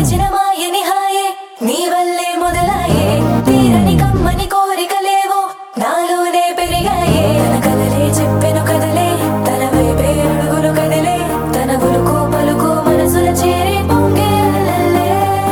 పిలిచిన మాయని హాయే నీ వల్లే మొదలాయే తీరని కమ్మని కోరికలేవో నాలోనే పెరిగాయే తన కదలే చెప్పెను కదలే తన వైపే అడుగులు కదిలే తన గులుకు పలుకు మనసుల చేరి పొంగే అలలే.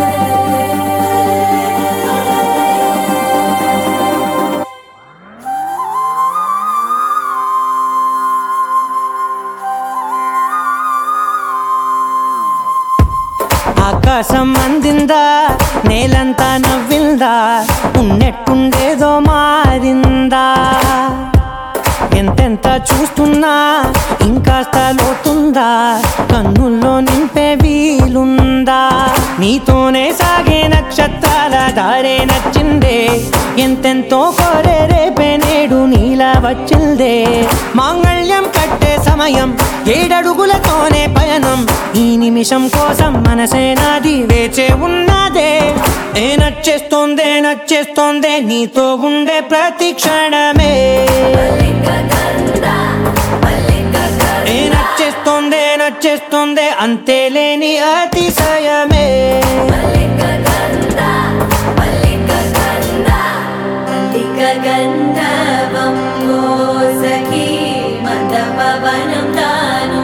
ఆకాశం అందిందా నేలంతా నవ్విందా ఉన్నట్టుండేదో మారిందా ఎంతెంత చూస్తున్నా ఇంకాస్త లోతుందా కన్నుల్లో నింపే వీలుందా నీతోనే సాగే నక్షత్రాల దారే నచ్చిందే ఎంతెంతో కోరే రేపే నేడు నీలా వచ్చిందే మాంగళ్యం కట్టే సమయం ఏడడుగులతోనే పయనం ఈ నిమిషం కోసం మనసే నాది వేచే ఉన్నదే ఏ నచ్చేస్తోందే నచ్చేస్తోందే నీతో ఉండే ప్రతి క్షణమే ఏ నచ్చేస్తోందే నచ్చేస్తోందే అంతే లేని అతిశయమే గంధవం మోసకి మదపవనం తాను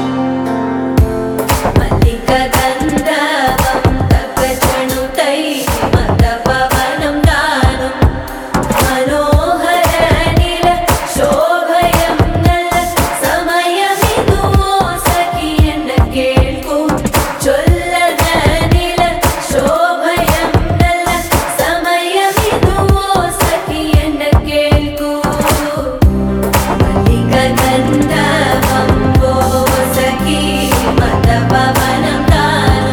మల్లిక గంధవం తగ్గచణుతై మదపవనం తాను మనోహర నిల శోభయం నల సమయమిదు మోసకి ఎన్న కేಳ್ಕು చొల్లద నిల శోభయం నల సమయమిదు మోసకి ఎన్న కేಳ್కు మల్లిక గంధవం మోసకి మదపవనం తాను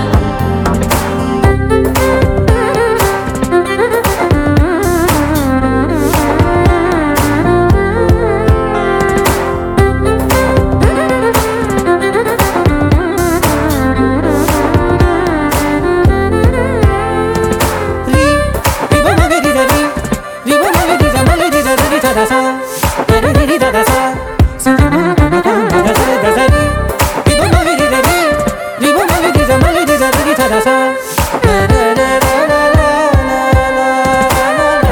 రి రివ మగ రి రి రివ మగ రి ర మగ రి ర రి ధ ధ స రి రి రి ధ ధ స స రి మ మ మ మ ధ స ధ స రి రివ మగ రి ర రి రివ మగ రి ర మగ రి ర రి ధ ధ స ర ర ర ర ర ర ల ల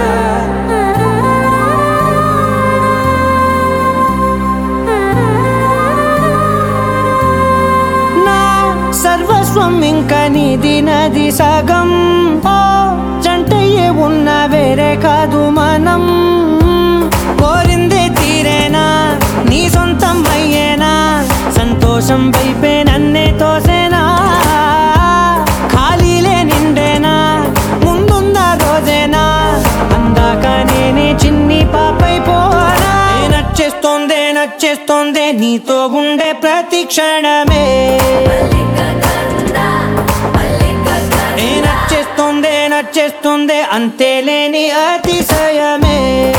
నా సర్వస్వం ఇంక నీది నది సగం ఓ జంటయ్యే ఉన్న వేరే కాదు మనం కోరిందే తీరేనా నీ సొంతం అయ్యేనా సంతోషం వైపే నన్నే తోసేనా ఖాళీలే నిండేనా ముందున్న రోజేనా అందాక నేనే చిన్ని పాపై పోనా ఏ నచ్చేస్తోందే నచ్చేస్తోందే నీతో ఉండే ప్రతి క్షణమే ఏ నచ్చేస్తోందే నచ్చేస్తోందే అంతే లేని అతిశయమే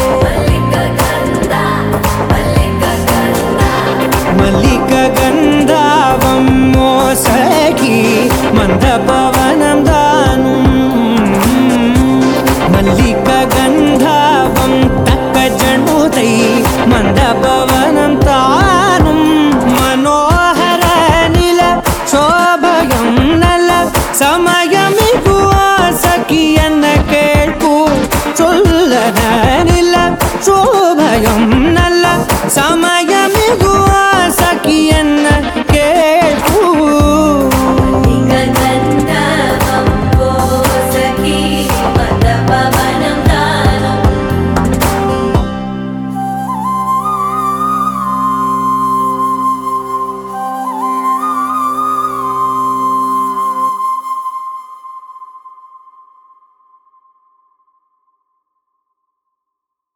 మల్లిక గంధావం మోసకి మంద పవనం దాను మల్లిక గంధావం తక్క జణుతై మంద పవనం తాను మనోహర నిల శోభయం నల సమయమిగు సఖియన్న కేಳ್ಕು ಚೊಲ್ಲನ